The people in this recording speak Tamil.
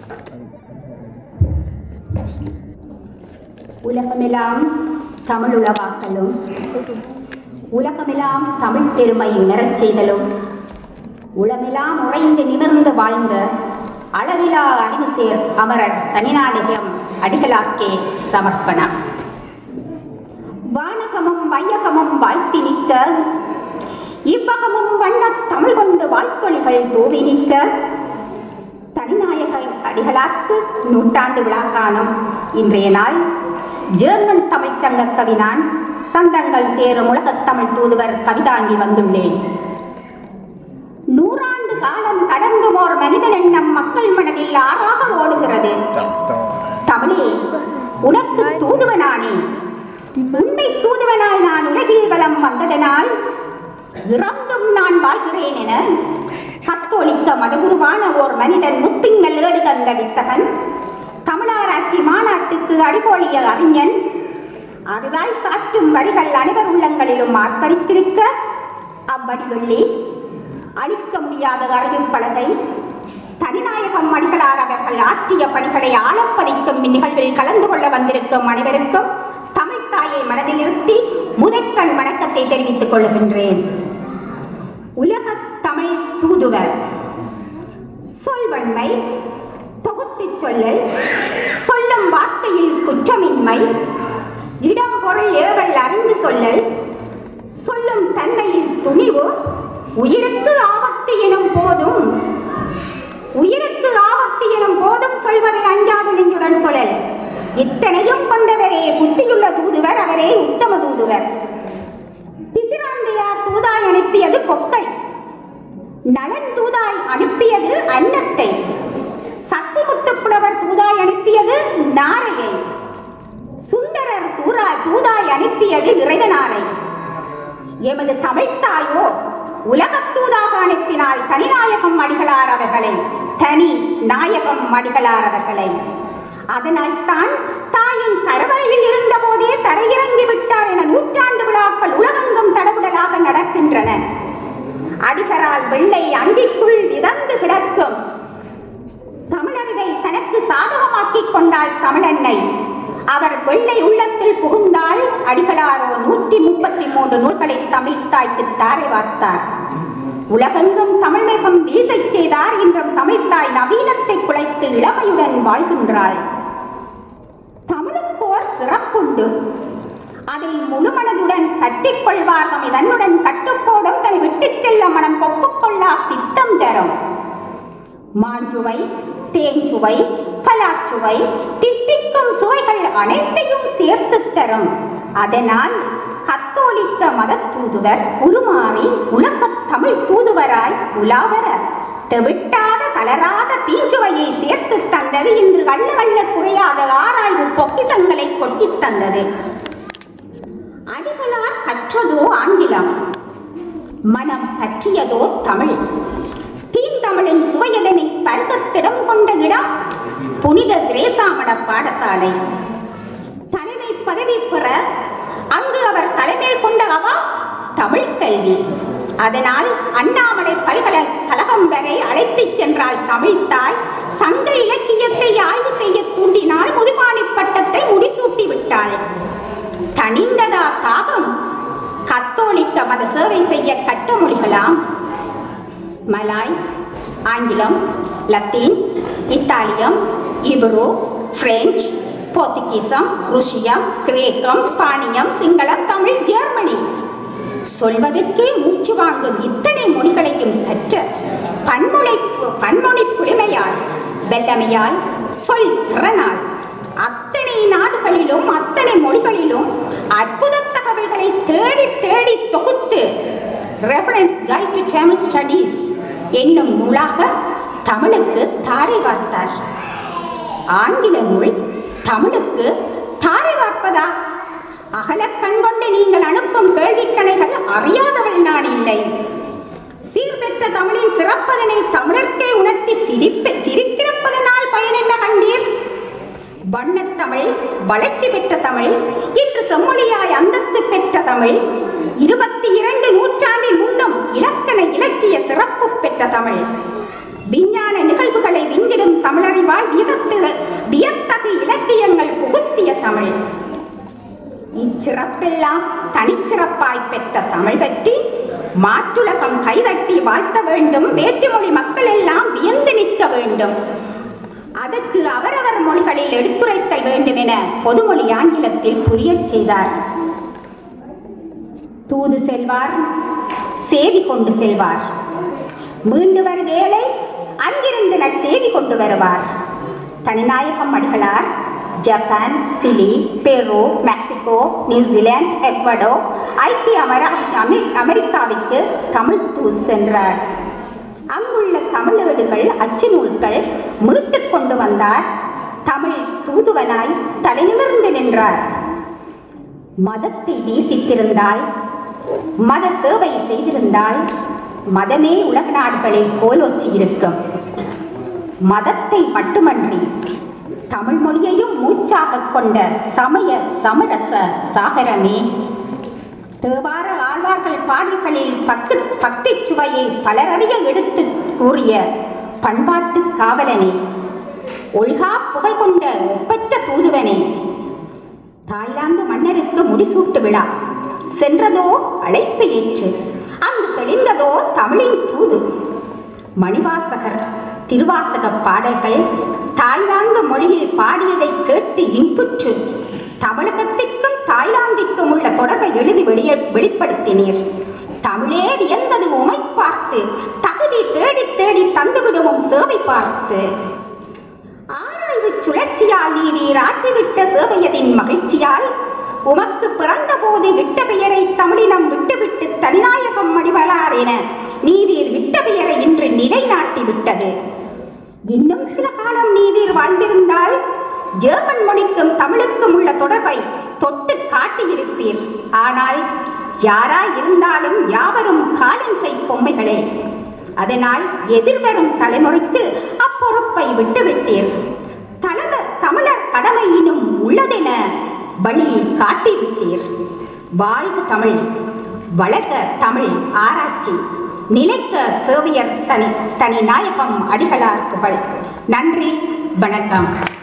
உலகமெல்லாம் தமிழ் உலவாக்கலும் உலகமெல்லாம் தமிழ் பெருமை உணரச் செய்தலும் உளமெல்லாம் உறைந்து நிமிர்ந்து வாழ்ந்த அளவிலா அறிவு சேர் அமரர் தனிநாடகம் அடிகளாக்கே சமர்ப்பணம் வானகமும் வையகமும் வாழ்த்தி நிற்க இவ்வகமும் வண்ணத் தமிழ் கொண்டு வாழ்த்தொழிகள் தூவி நிற்க தனிநாயக அடிகளாக்கு நூற்றாண்டு விழா காணும் இன்றைய நாள் ஜெர்மன் தமிழ்ச் சங்க கவினான் சந்தங்கள் சேரும் உலகத் தமிழ் தூதுவர் கவிதாங்கி வந்துள்ளேன் நூறாண்டு காலம் கடந்து ஓர் மனிதன் எண்ணம் மக்கள் மனதில் ஆறாக ஓடுகிறது தமிழே உனக்கு தூதுவனானேன் உண்மை தூதுவனாய் நான் உலகில் வலம் வந்ததனால் இறந்தும் நான் வாழ்கிறேன் என கத்தோலிக்க மதகுருவான ஓர் மனிதன் முத்திங்கள் ஏடு தந்த வித்தகன் தமிழாராய்ச்சி மாநாட்டுக்கு அடிபோலிய அறிஞன் அறிவாய் சாற்றும் வரிகள் அனைவர் உள்ளங்களிலும் ஆர்ப்பரித்திருக்க அவ்வடிவெள்ளி அழிக்க முடியாத அறிவிப்பலகை தனிநாயகம் அடிகளார் அவர்கள் ஆற்றிய பணிகளை ஆழப்பதிக்கும் இந்நிகழ்வில் கலந்து கொள்ள வந்திருக்கும் அனைவருக்கும் தமிழ் தாயை மனதில் நிறுத்தி முதற்கண் வணக்கத்தை தெரிவித்துக் கொள்கின்றேன் உலக தமிழ் தூதுவர் சொல்வன்மை தொகுத்துச் சொல்லல் சொல்லும் வார்த்தையில் குற்றமின்மை இடம் பொருள் ஏவல் அறிந்து சொல்லல் சொல்லும் தன்மையில் துணிவு உயிருக்கு ஆபத்து எனும் போதும் உயிருக்கு ஆபத்து எனும் போதும் சொல்வதை அஞ்சாத நெஞ்சுடன் சொல்லல் இத்தனையும் கொண்டவரே புத்தியுள்ள தூதுவர் அவரே உத்தம தூதுவர் பிசிராந்தையார் தூதாய் அனுப்பியது கொக்கை நலன் தூதாய் அனுப்பியது அன்னத்தை சத்திமுத்துப்புலவர் தூதாய் அனுப்பியது நாரையை சுந்தரர் தூரா தூதாய் அனுப்பியது இறைவனாரை எமது தமிழ்த்தாயோ உலகத்தூதாக அனுப்பினால் தனிநாயகம் அடிகளார் அவர்களை தனி நாயகம் அடிகளார் அவர்களை அதனால் தான் தாயின் கருவறையில் இருந்த போதே தரையிறங்கி விட்டார் என நூற்றாண்டு விழாக்கள் உலகெங்கும் தடபுடலாக நடக்கின்றன அடிகரால் வெள்ளை அங்கிக்குள் விதந்து கிடக்கும் தமிழறிவை தனக்கு சாதகமாக்கிக் கொண்டாள் தமிழன்னை அவர் வெள்ளை உள்ளத்தில் புகுந்தால் அடிகளாரோ நூற்றி முப்பத்தி மூன்று நூல்களை தமிழ் தாய்க்கு தாரை வார்த்தார் உலகெங்கும் தமிழ் மேசம் வீசச் செய்தார் இன்றும் தமிழ்த்தாய் நவீனத்தை குலைத்து இளமையுடன் வாழ்கின்றாள் தமிழுக்கோர் சிறப்புண்டு அதை முழுமனதுடன் கட்டிக் கொள்வார் நம்மை தன்னுடன் கட்டுப்போடும் தன்னை விட்டுச் செல்ல மனம் ஒப்புக்கொள்ளா சித்தம் தரும் மாஞ்சுவை தேஞ்சுவை பலாச்சுவை தித்திக்கும் சுவைகள் அனைத்தையும் சேர்த்து தரும் அதனால் கத்தோலிக்க மத தூதுவர் உருமாறி உலகத் தமிழ் தூதுவராய் உலாவர தெவிட்டாத தளராத தீஞ்சுவையை சேர்த்து தந்தது இன்று அள்ள அள்ள குறையாத ஆராய்வு பொக்கிசங்களை கொட்டித் தந்தது அடிகளார் கற்றதோ ஆங்கிலம் மனம் பற்றியதோ தமிழ் தீந்தமிழின் சுவையதனை பருகத்திடம் கொண்ட இடம் புனித திரேசாமட பாடசாலை தலைமை பதவி பெற அங்கு அவர் தலைமையில் கொண்ட அவா தமிழ் கல்வி அதனால் அண்ணாமலை பல்கலைக்கழகம் வரை அழைத்துச் சென்றால் தமிழ்த்தாய் சங்க இலக்கியத்தை ஆய்வு செய்ய தூண்டினால் முதுமானி பட்டத்தை முடிசூட்டி விட்டாள் தனிந்ததா தாகம் கத்தோலிக்க மத சேவை செய்ய கற்ற மொழிகளாம் மலாய் ஆங்கிலம் லத்தீன் இத்தாலியம் இப்ரோ பிரெஞ்சு போர்த்துகீசம் ருஷியம் கிரேக்கம் ஸ்பானியம் சிங்களம் தமிழ் ஜெர்மனி சொல்வதற்கே மூச்சு வாங்கும் இத்தனை மொழிகளையும் கற்ற பன்மொழி பன்மொழி புலிமையால் வெள்ளமையால் சொல் திறனாள் அத்தனை நாடுகளிலும் அத்தனை மொழிகளிலும் அற்புத தகவல்களை தேடி தேடி தொகுத்து reference guide to Tamil studies என்னும் நூலாக தமிழுக்கு தாரை வார்த்தார் ஆங்கில நூல் தமிழுக்கு தாரை வார்ப்பதா அகல கண்கொண்டு நீங்கள் அனுப்பும் கேள்விக்கணைகள் அறியாதவள் நான் இல்லை சீர்பெற்ற தமிழின் சிறப்பதனை தமிழர்க்கே உணர்த்தி சிரிப்பு சிரித்திருப்பதனால் பயனென்ன கண்டீர் வண்ணத்தமிழ் வளர்ச்சி பெற்ற தமிழ் இன்று செம்மொழியாய் அந்தஸ்து பெற்ற தமிழ் இருபத்தி இரண்டு நூற்றாண்டின் முன்னும் இலக்கண இலக்கிய சிறப்பு பெற்ற தமிழ் விஞ்ஞான நிகழ்வுகளை விஞ்சிடும் தமிழறிவால் வியத்து வியத்தகு இலக்கியங்கள் புகுத்திய தமிழ் இச்சிறப்பெல்லாம் தனிச்சிறப்பாய் பெற்ற தமிழ் பற்றி மாற்றுலகம் கைதட்டி வாழ்த்த வேண்டும் வேற்றுமொழி மக்கள் எல்லாம் வியந்து நிற்க வேண்டும் அதற்கு அவரவர் மொழிகளில் எடுத்துரைத்தல் வேண்டும் என பொதுமொழி ஆங்கிலத்தில் புரியச் செய்தார் தூது செல்வார் செய்தி கொண்டு செல்வார் மீண்டு வரும் வேளை அங்கிருந்து நற்செய்தி கொண்டு வருவார் Thaninayagam Adigalar Japan Chile Peru Mexico New Zealand Ecuador ஐக்கிய அமரா அமெ- அமெரிக்காவிற்கு தமிழ் தூது சென்றார் அங்குள்ள தமிழேடுகள் அச்சு நூல்கள் மீட்டுக் கொண்டு வந்தார் தமிழ் தூதுவனாய் தலைநிமிர்ந்து நின்றார் மதத்தை நேசித்திருந்தால் மத சேவை செய்திருந்தால் மதமே உலக நாடுகளில் கோலோச்சி இருக்கும் மதத்தை மட்டுமன்றி தமிழ் மொழியையும் மூச்சாக கொண்ட சமய சமரச சாகரமே தேவார ஆழ்வார்கள் பாடல்களில் பக்கு பக்தி சுவையை பலரறிய எடுத்து கூறிய பண்பாட்டு காவலனே ஒல்கா புகழ் கொண்ட ஒப்பற்ற தூதுவனே தாய்லாந்து மன்னருக்கு முடிசூட்டு விழா சென்றதோ அழைப்பு ஏற்று அங்கு தெளிந்ததோ தமிழின் தூது மணிவாசகர் திருவாசக பாடல்கள் தாய்லாந்து மொழியில் பாடியதை கேட்டு இன்புற்று தமிழகத்திற்கும் தாய்லாந்திற்கும் உள்ள தொடர்பை எழுதி வெளிய வெளிப்படுத்தினீர் தமிழே வியந்தது உமை பார்த்து தகுதி தேடி தேடி தந்துவிடுவோம் சேவை பார்த்து ஆராய்வு சுழற்சியால் நீ நீர் ஆற்றிவிட்ட சேவையதின் மகிழ்ச்சியால் உமக்கு பிறந்த போது இட்ட பெயரை தமிழினம் விட்டுவிட்டு தனிநாயகம் மடிவளார் என நீவீர் இட்ட பெயரை இன்று நிலைநாட்டி விட்டது இன்னும் சில காலம் நீவீர் வாழ்ந்திருந்தால் ஜெர்மன் மொழிக்கும் தமிழுக்கும் உள்ள தொடர்பை தொட்டு காட்டியிருப்பீர் ஆனால் யாராய் இருந்தாலும் யாவரும் காலின்கை பொம்மைகளே அதனால் எதிர்வரும் தலைமுறைக்கு அப்பொறுப்பை விட்டுவிட்டீர் தலக தமிழர் கடமையினும் உள்ளதென வழி காட்டிவிட்டீர் வாழ்க தமிழ் வளர்க தமிழ் ஆராய்ச்சி நிலைக்க சேவியர் தனி தனி நாயகம் அடிகளார் புகழ் நன்றி வணக்கம்